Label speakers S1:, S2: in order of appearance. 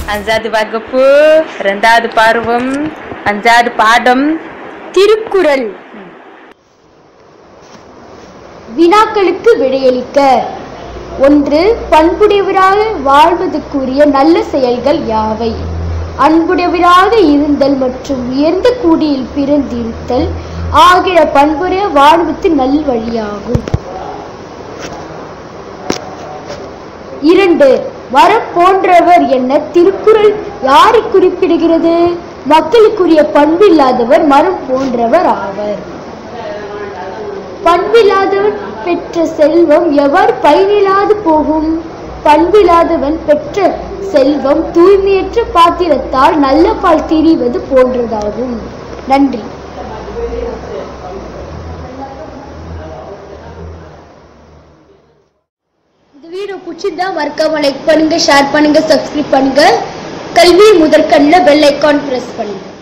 S1: அஞ்சாவது வகுப்பு ரெண்டாவது பருவம் அஞ்சாவது பாடம்
S2: திருக்குறள் வினாக்களுக்கு விடையளிக்க ஒன்று பண்புடையவராக வாழ்வதற்குரிய நல்ல செயல்கள் யாவை அன்புடையவராக இருந்தல் மற்றும் உயர்ந்த கூடியில் பிறந்திருத்தல் ஆகிய பண்புடைய வாழ்வுக்கு நல்வழியாகும் இரண்டு மரம் போன்றவர் என்ன திருக்குறள் யாரை குறிப்பிடுகிறது மக்களுக்குரிய பண்பில்லாதவர் மரம் போன்றவர் ஆவர் பண்பில்லாதவன் பெற்ற செல்வம் எவர் பயனில்லாது போகும் பண்பில்லாதவன் பெற்ற செல்வம் தூய்மையற்ற பாத்திரத்தால் நல்ல பால் திரிவது போன்றதாகும் நன்றி இந்த வீடியோ பிடிச்சிருந்தா மறக்காம லைக் பண்ணுங்க ஷேர் பண்ணுங்க சப்ஸ்கிரைப் பண்ணுங்க கல்வி முதற்கண்ணில் பெல் ஐக்கான் பிரஸ் பண்ணுங்க